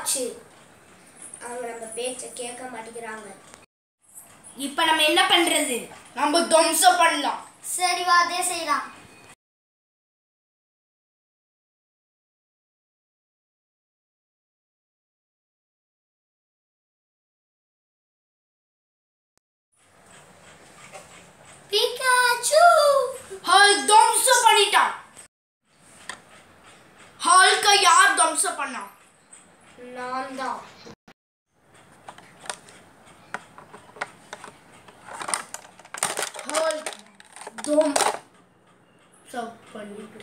ஆச்சு அவங்க நம்ம பேச்ச கேட்க மாட்டேங்கிறாங்க இப்ப நம்ம என்ன பண்றது நம்ம துவம்சம் பண்ணலாம் சரி வா அதே செய்யலாம் பிகாச்சு ஹால் துவம்சம் பண்ணிட்டான் ஹால்க யார் துவம்சம் பண்ணா நான் தான் ஹால் துவம்சம் பண்ணிட்டு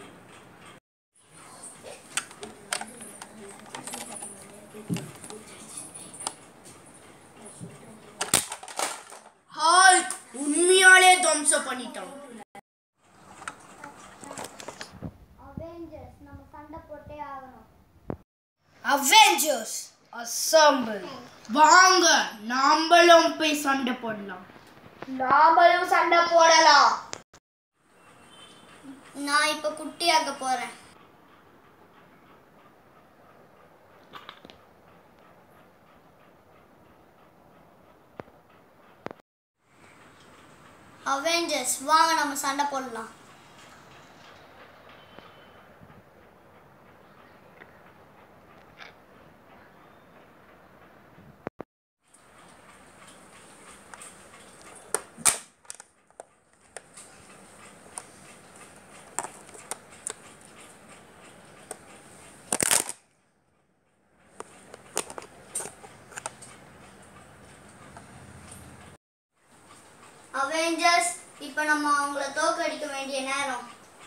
ஹால்க் உண்மையாலே துவம்சம் பண்ணிட்டான் அவெஞ்சர்ஸ் நம்ம சண்டை போட்டே ஆகணும் அவெஞ்சர்ஸ் அசம்பிள் வாங்க நாமளும் போய் சண்டை போடலாம் நாமளும் சண்டை போடலாம் நான் இப்ப குட்டியாக்க போறேன் அவெஞ்சர்ஸ் வாங்க நம்ம சண்டை போடலாம் அவெஞ்சர்ஸ் இப்போ நம்ம அவங்கள தோக்கடிக்க வேண்டிய நேரம்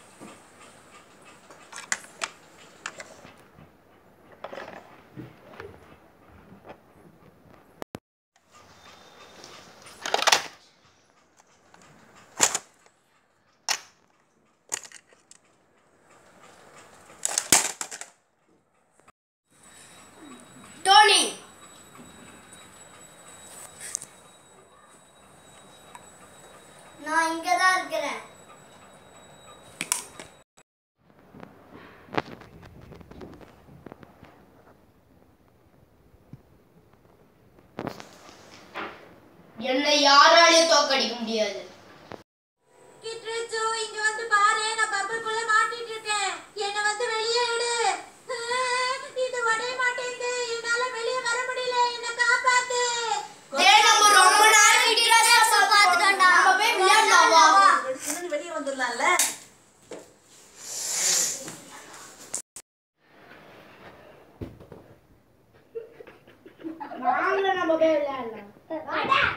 டோனி நான் இங்கே தான் இருக்கிறேன் என்னை யாராலையும் தோக்கடிக்க முடியாது கிட்ரிச்சு இங்க வந்து பாரு நான் பப்பிள்குள்ள மாட்டிட்டு இருக்கேன் என்ன வந்து வெளியே எடு இது உடைய மாட்டேங்குது என்னால வெளியே வர முடியல என்ன காப்பாத்து டேய் நம்ம ரொம்ப நேரம் வித்தியாசமா பார்த்துட்டோம்டா. நம்ம போய் விளையாடலாம் வா வெளியே வந்துடலாம்ல வாங்க நம்ம போய் விளையாடலாம் வாடா